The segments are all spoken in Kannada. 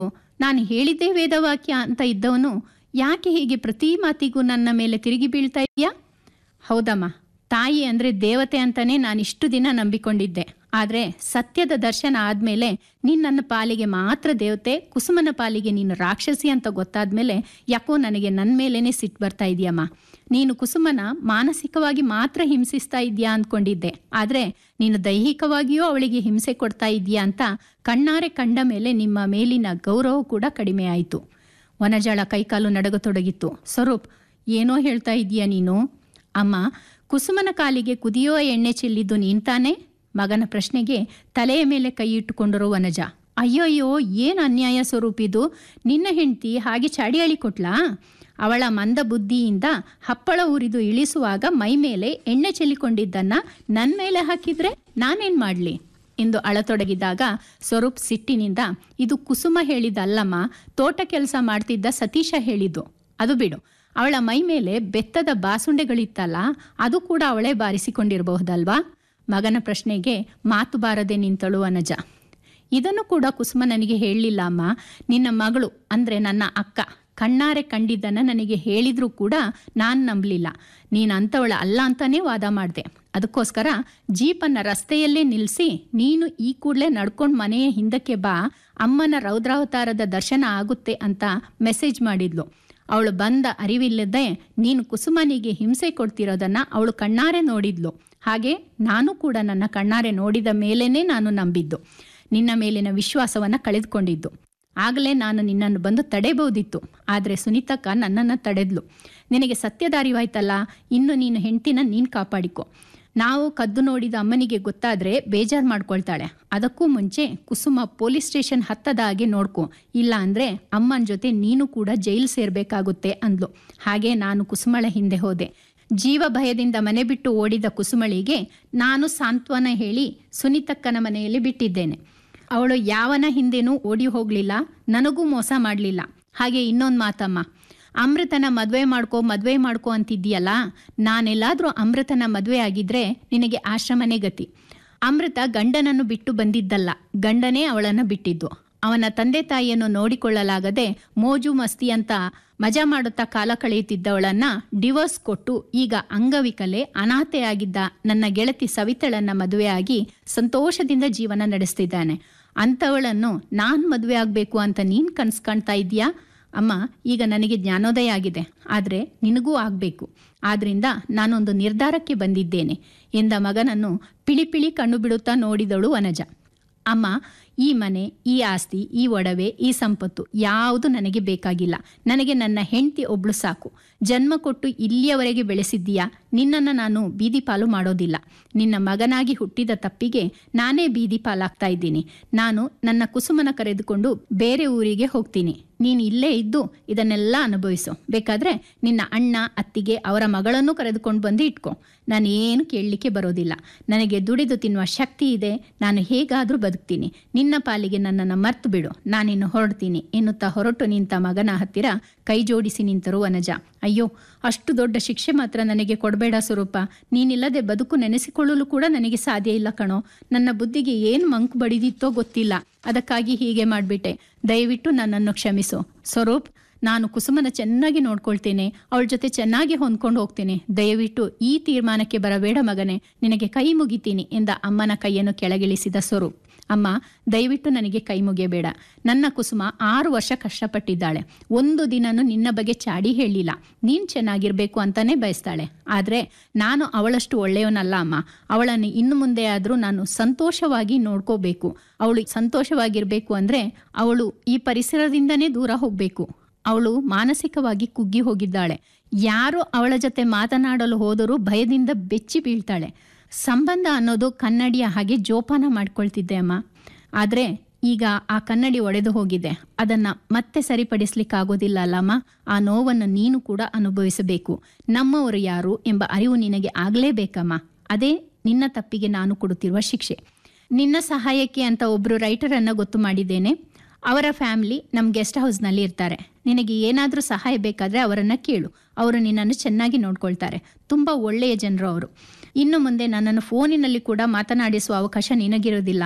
ನಾನು ಹೇಳಿದ್ದೇ ವೇದವಾಕ್ಯ ಅಂತ ಇದ್ದವನು ಯಾಕೆ ಹೀಗೆ ಪ್ರತಿ ಮಾತಿಗೂ ನನ್ನ ಮೇಲೆ ತಿರುಗಿ ಬೀಳ್ತಾ ಇದೆಯಾ ಹೌದಮ್ಮ ತಾಯಿ ಅಂದರೆ ದೇವತೆ ಅಂತಾನೆ ನಾನು ಇಷ್ಟು ದಿನ ನಂಬಿಕೊಂಡಿದ್ದೆ ಆದರೆ ಸತ್ಯದ ದರ್ಶನ ಆದಮೇಲೆ ನೀನು ನನ್ನ ಪಾಲಿಗೆ ಮಾತ್ರ ದೇವತೆ ಕುಸುಮನ ಪಾಲಿಗೆ ನೀನು ರಾಕ್ಷಸಿ ಅಂತ ಗೊತ್ತಾದ್ಮೇಲೆ ಯಾಕೋ ನನಗೆ ನನ್ನ ಮೇಲೇ ಸಿಟ್ಟು ಬರ್ತಾ ಇದೆಯಮ್ಮ ನೀನು ಕುಸುಮನ ಮಾನಸಿಕವಾಗಿ ಮಾತ್ರ ಹಿಂಸಿಸ್ತಾ ಇದೆಯಾ ಅಂದ್ಕೊಂಡಿದ್ದೆ ಆದರೆ ನೀನು ದೈಹಿಕವಾಗಿಯೂ ಅವಳಿಗೆ ಹಿಂಸೆ ಕೊಡ್ತಾ ಇದೆಯಾ ಅಂತ ಕಣ್ಣಾರೆ ಕಂಡ ಮೇಲೆ ನಿಮ್ಮ ಮೇಲಿನ ಗೌರವ ಕೂಡ ಕಡಿಮೆ ಆಯಿತು ವನಜಾಳ ಕೈಕಾಲು ನಡಗತೊಡಗಿತ್ತು ಸ್ವರೂಪ್ ಏನೋ ಹೇಳ್ತಾ ಇದೀಯ ನೀನು ಅಮ್ಮ ಕುಸುಮನ ಕಾಲಿಗೆ ಕುದಿಯೋ ಎಣ್ಣೆ ಚೆಲ್ಲಿದ್ದು ನೀನ್ ತಾನೇ ಮಗನ ಪ್ರಶ್ನೆಗೆ ತಲೆಯ ಮೇಲೆ ಕೈ ಇಟ್ಟುಕೊಂಡರು ವನಜ ಅಯ್ಯೋಯ್ಯೋ ಏನು ಅನ್ಯಾಯ ಸ್ವರೂಪಿದು ನಿನ್ನ ಹೆಂಡತಿ ಹಾಗೆ ಚಾಡಿಯಾಳಿ ಕೊಟ್ಲಾ ಅವಳ ಮಂದ ಬುದ್ಧಿಯಿಂದ ಹಪ್ಪಳ ಉರಿದು ಇಳಿಸುವಾಗ ಮೈ ಮೇಲೆ ಎಣ್ಣೆ ಚೆಲ್ಲಿಕೊಂಡಿದ್ದನ್ನ ನನ್ನ ಮೇಲೆ ಹಾಕಿದ್ರೆ ನಾನೇನ್ ಮಾಡ್ಲಿ ಎಂದು ಅಳತೊಡಗಿದಾಗ ಸ್ವರೂಪ್ ಸಿಟ್ಟಿನಿಂದ ಇದು ಕುಸುಮ ಹೇಳಿದ್ದಲ್ಲಮ್ಮ ತೋಟ ಕೆಲಸ ಮಾಡ್ತಿದ್ದ ಸತೀಶ ಹೇಳಿದ್ದು ಅದು ಬಿಡು ಅವಳ ಮೈ ಮೇಲೆ ಬೆತ್ತದ ಬಾಸುಂಡೆಗಳಿತ್ತಲ್ಲ ಅದು ಕೂಡ ಅವಳೇ ಬಾರಿಸಿಕೊಂಡಿರಬಹುದಲ್ವಾ ಮಗನ ಪ್ರಶ್ನೆಗೆ ಮಾತು ಬಾರದೆ ನಿಂತಳು ಅನಜ ಇದನ್ನು ಕೂಡ ಕುಸುಮ ನನಗೆ ಹೇಳಲಿಲ್ಲ ಅಮ್ಮ ನಿನ್ನ ಮಗಳು ಅಂದರೆ ನನ್ನ ಅಕ್ಕ ಕಣ್ಣಾರೆ ಕಂಡಿದ್ದನ್ನ ನನಗೆ ಹೇಳಿದ್ರೂ ಕೂಡ ನಾನು ನಂಬಲಿಲ್ಲ ನೀನು ಅಂಥವಳ ಅಲ್ಲ ಅಂತಾನೇ ವಾದ ಮಾಡಿದೆ ಅದಕ್ಕೋಸ್ಕರ ಜೀಪನ್ನ ರಸ್ತೆಯಲ್ಲೇ ನಿಲ್ಲಿಸಿ ನೀನು ಈ ಕೂಡಲೇ ನಡ್ಕೊಂಡು ಮನೆಯ ಹಿಂದಕ್ಕೆ ಬಾ ಅಮ್ಮನ ರೌದ್ರಾವತಾರದ ದರ್ಶನ ಆಗುತ್ತೆ ಅಂತ ಮೆಸೇಜ್ ಮಾಡಿದ್ಲು ಅವಳು ಬಂದ ಅರಿವಿಲ್ಲದೆ ನೀನು ಕುಸುಮನಿಗೆ ಹಿಂಸೆ ಕೊಡ್ತಿರೋದನ್ನ ಅವಳು ಕಣ್ಣಾರೆ ನೋಡಿದ್ಲು ಹಾಗೆ ನಾನು ಕೂಡ ನನ್ನ ಕಣ್ಣಾರೆ ನೋಡಿದ ಮೇಲೇನೆ ನಾನು ನಂಬಿದ್ದು ನಿನ್ನ ಮೇಲಿನ ವಿಶ್ವಾಸವನ್ನ ಕಳೆದುಕೊಂಡಿದ್ದು ಆಗಲೇ ನಾನು ನಿನ್ನನ್ನು ಬಂದು ತಡೆಬಹುದಿತ್ತು ಆದರೆ ಸುನೀತಕ್ಕ ನನ್ನನ್ನು ತಡೆದ್ಲು ನಿನಗೆ ಸತ್ಯದ ಅರಿವಾಯ್ತಲ್ಲ ಇನ್ನು ನೀನು ಹೆಂಡ್ತಿನ ನೀನು ಕಾಪಾಡಿಕೊ ನಾವು ಕದ್ದು ನೋಡಿದ ಅಮ್ಮನಿಗೆ ಗೊತ್ತಾದ್ರೆ ಬೇಜಾರು ಮಾಡ್ಕೊಳ್ತಾಳೆ ಅದಕ್ಕೂ ಮುಂಚೆ ಕುಸುಮ ಪೊಲೀಸ್ ಸ್ಟೇಷನ್ ಹತ್ತದ ಹಾಗೆ ನೋಡ್ಕೊ ಇಲ್ಲ ಅಂದ್ರೆ ಅಮ್ಮನ ಜೊತೆ ನೀನು ಕೂಡ ಜೈಲು ಸೇರ್ಬೇಕಾಗುತ್ತೆ ಅಂದ್ಲು ಹಾಗೆ ನಾನು ಕುಸುಮಳ ಹಿಂದೆ ಹೋದೆ ಜೀವ ಭಯದಿಂದ ಮನೆ ಬಿಟ್ಟು ಓಡಿದ ಕುಸುಮಳಿಗೆ ನಾನು ಸಾಂತ್ವನ ಹೇಳಿ ಸುನೀತಕ್ಕನ ಮನೆಯಲ್ಲಿ ಬಿಟ್ಟಿದ್ದೇನೆ ಅವಳು ಯಾವನ ಹಿಂದೆನೂ ಓಡಿ ಹೋಗಲಿಲ್ಲ ನನಗೂ ಮೋಸ ಮಾಡಲಿಲ್ಲ ಹಾಗೆ ಇನ್ನೊಂದು ಮಾತಮ್ಮ ಅಮೃತನ ಮದುವೆ ಮಾಡ್ಕೋ ಮದುವೆ ಮಾಡ್ಕೋ ಅಂತಿದ್ದೀಯಲ್ಲ ನಾನೆಲ್ಲಾದರೂ ಅಮೃತನ ಮದುವೆ ಆಗಿದ್ರೆ ನಿನಗೆ ಆಶ್ರಮನೇ ಗತಿ ಅಮೃತ ಗಂಡನನ್ನು ಬಿಟ್ಟು ಬಂದಿದ್ದಲ್ಲ ಗಂಡನೇ ಅವಳನ್ನು ಬಿಟ್ಟಿದ್ದು ಅವನ ತಂದೆ ತಾಯಿಯನ್ನು ನೋಡಿಕೊಳ್ಳಲಾಗದೆ ಮೋಜು ಮಸ್ತಿ ಅಂತ ಮಜಾ ಮಾಡುತ್ತಾ ಕಾಲ ಕಳೆಯುತ್ತಿದ್ದವಳನ್ನ ಡಿವೋರ್ಸ್ ಕೊಟ್ಟು ಈಗ ಅಂಗವಿಕಲೆ ಅನಾಥೆಯಾಗಿದ್ದ ನನ್ನ ಗೆಳತಿ ಸವಿತಳನ್ನ ಮದುವೆಯಾಗಿ ಸಂತೋಷದಿಂದ ಜೀವನ ನಡೆಸ್ತಿದ್ದಾನೆ ಅಂಥವಳನ್ನು ನಾನು ಮದುವೆ ಆಗಬೇಕು ಅಂತ ನೀನು ಕನ್ಸು ಕಾಣ್ತಾ ಇದೀಯಾ ಅಮ್ಮ ಈಗ ನನಗೆ ಜ್ಞಾನೋದಯ ಆಗಿದೆ ಆದರೆ ನಿನಗೂ ಆಗಬೇಕು ಆದ್ರಿಂದ ನಾನೊಂದು ನಿರ್ಧಾರಕ್ಕೆ ಬಂದಿದ್ದೇನೆ ಎಂದ ಮಗನನ್ನು ಪಿಳಿ ಪಿಳಿ ಕಣ್ಣು ಬಿಡುತ್ತಾ ನೋಡಿದಳು ವನಜ ಅಮ್ಮ ಈ ಮನೆ ಈ ಆಸ್ತಿ ಈ ಒಡವೆ ಈ ಸಂಪತ್ತು ಯಾವುದು ನನಗೆ ಬೇಕಾಗಿಲ್ಲ ನನಗೆ ನನ್ನ ಹೆಂಡತಿ ಒಬ್ಳು ಸಾಕು ಜನ್ಮ ಕೊಟ್ಟು ಇಲ್ಲಿಯವರೆಗೆ ಬೆಳೆಸಿದ್ದೀಯಾ ನಿನ್ನನ್ನು ನಾನು ಬೀದಿ ಪಾಲು ಮಾಡೋದಿಲ್ಲ ನಿನ್ನ ಮಗನಾಗಿ ಹುಟ್ಟಿದ ತಪ್ಪಿಗೆ ನಾನೇ ಬೀದಿ ಪಾಲಾಗ್ತಾ ಇದ್ದೀನಿ ನಾನು ನನ್ನ ಕುಸುಮನ ಕರೆದುಕೊಂಡು ಬೇರೆ ಊರಿಗೆ ಹೋಗ್ತೀನಿ ನೀನು ಇಲ್ಲೇ ಇದ್ದು ಇದನ್ನೆಲ್ಲ ಅನುಭವಿಸು ಬೇಕಾದ್ರೆ ನಿನ್ನ ಅಣ್ಣ ಅತ್ತಿಗೆ ಅವರ ಮಗಳನ್ನು ಕರೆದುಕೊಂಡು ಬಂದು ಇಟ್ಕೊ ನಾನು ಏನು ಕೇಳಲಿಕ್ಕೆ ಬರೋದಿಲ್ಲ ನನಗೆ ದುಡಿದು ತಿನ್ನುವ ಶಕ್ತಿ ಇದೆ ನಾನು ಹೇಗಾದರೂ ಬದುಕ್ತೀನಿ ನಿನ್ನ ಪಾಲಿಗೆ ನನ್ನನ್ನು ಮರ್ತು ಬಿಡು ನಾನಿನ್ನು ಹೊರಡ್ತೀನಿ ಎನ್ನುತ್ತಾ ಹೊರಟು ನಿಂತ ಮಗನ ಹತ್ತಿರ ಕೈ ಜೋಡಿಸಿ ನಿಂತರು ವನಜ ಅಯ್ಯೋ ಅಷ್ಟು ದೊಡ್ಡ ಶಿಕ್ಷೆ ಮಾತ್ರ ನನಗೆ ಕೊಡಬೇಡ ಸ್ವರೂಪ ನೀನಿಲ್ಲದೆ ಬದುಕು ನೆನೆಸಿಕೊಳ್ಳಲು ಕೂಡ ನನಗೆ ಸಾಧ್ಯ ಇಲ್ಲ ಕಣೋ ನನ್ನ ಬುದ್ಧಿಗೆ ಏನು ಮಂಕು ಬಡಿದಿತ್ತೋ ಗೊತ್ತಿಲ್ಲ ಅದಕ್ಕಾಗಿ ಹೀಗೆ ಮಾಡಿಬಿಟ್ಟೆ ದಯವಿಟ್ಟು ನನ್ನನ್ನು ಕ್ಷಮಿಸು ಸ್ವರೂಪ್ ನಾನು ಕುಸುಮನ ಚೆನ್ನಾಗಿ ನೋಡ್ಕೊಳ್ತೇನೆ ಅವಳ ಜೊತೆ ಚೆನ್ನಾಗಿ ಹೊಂದ್ಕೊಂಡು ಹೋಗ್ತೇನೆ ದಯವಿಟ್ಟು ಈ ತೀರ್ಮಾನಕ್ಕೆ ಬರಬೇಡ ಮಗನೇ ನಿನಗೆ ಕೈ ಮುಗಿತೀನಿ ಎಂದ ಅಮ್ಮನ ಕೈಯನ್ನು ಕೆಳಗಿಳಿಸಿದ ಸ್ವರೂಪ್ ಅಮ್ಮ ದಯವಿಟ್ಟು ನನಗೆ ಕೈ ಮುಗಿಯಬೇಡ ನನ್ನ ಕುಸುಮ ಆರು ವರ್ಷ ಕಷ್ಟಪಟ್ಟಿದ್ದಾಳೆ ಒಂದು ದಿನನೂ ನಿನ್ನ ಬಗ್ಗೆ ಚಾಡಿ ಹೇಳಿಲ್ಲ ನೀನು ಚೆನ್ನಾಗಿರ್ಬೇಕು ಅಂತಾನೆ ಬಯಸ್ತಾಳೆ ಆದರೆ ನಾನು ಅವಳಷ್ಟು ಒಳ್ಳೆಯವನಲ್ಲ ಅಮ್ಮ ಅವಳನ್ನು ಇನ್ನು ಮುಂದೆ ಆದರೂ ನಾನು ಸಂತೋಷವಾಗಿ ನೋಡ್ಕೋಬೇಕು ಅವಳು ಸಂತೋಷವಾಗಿರಬೇಕು ಅಂದರೆ ಅವಳು ಈ ಪರಿಸರದಿಂದನೇ ದೂರ ಹೋಗಬೇಕು ಅವಳು ಮಾನಸಿಕವಾಗಿ ಕುಗ್ಗಿ ಹೋಗಿದ್ದಾಳೆ ಯಾರು ಅವಳ ಜೊತೆ ಮಾತನಾಡಲು ಹೋದರೂ ಭಯದಿಂದ ಬೆಚ್ಚಿ ಬೀಳ್ತಾಳೆ ಸಂಬಂಧ ಅನ್ನೋದು ಕನ್ನಡಿಯ ಹಾಗೆ ಜೋಪಾನ ಮಾಡ್ಕೊಳ್ತಿದ್ದೆ ಅಮ್ಮ ಆದರೆ ಈಗ ಆ ಕನ್ನಡಿ ಒಡೆದು ಹೋಗಿದೆ ಅದನ್ನ ಮತ್ತೆ ಸರಿಪಡಿಸ್ಲಿಕ್ಕಾಗೋದಿಲ್ಲ ಅಲ್ಲಮ್ಮ ಆ ನೋವನ್ನು ನೀನು ಕೂಡ ಅನುಭವಿಸಬೇಕು ನಮ್ಮವರು ಯಾರು ಎಂಬ ಅರಿವು ನಿನಗೆ ಆಗಲೇಬೇಕಮ್ಮ ಅದೇ ನಿನ್ನ ತಪ್ಪಿಗೆ ನಾನು ಕೊಡುತ್ತಿರುವ ಶಿಕ್ಷೆ ನಿನ್ನ ಸಹಾಯಕ್ಕೆ ಅಂತ ಒಬ್ಬರು ರೈಟರನ್ನು ಗೊತ್ತು ಮಾಡಿದ್ದೇನೆ ಅವರ ಫ್ಯಾಮಿಲಿ ನಮ್ಮ ಗೆಸ್ಟ್ ಹೌಸ್ನಲ್ಲಿ ಇರ್ತಾರೆ ನಿನಗೆ ಏನಾದರೂ ಸಹಾಯ ಬೇಕಾದರೆ ಅವರನ್ನು ಕೇಳು ಅವರು ನಿನ್ನನ್ನು ಚೆನ್ನಾಗಿ ನೋಡ್ಕೊಳ್ತಾರೆ ತುಂಬ ಒಳ್ಳೆಯ ಜನರು ಅವರು ಇನ್ನು ಮುಂದೆ ನನ್ನನ್ನು ಫೋನಿನಲ್ಲಿ ಕೂಡ ಮಾತನಾಡಿಸುವ ಅವಕಾಶ ನಿನಗಿರೋದಿಲ್ಲ ಅಮ್ಮ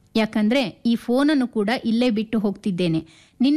ಯಾಕಂದ್ರೆ ಈ ಫೋನನ್ನು ಕೂಡ ಇಲ್ಲೇ ಬಿಟ್ಟು ಹೋಗ್ತಿದ್ದೇನೆ ನಿನ್ನ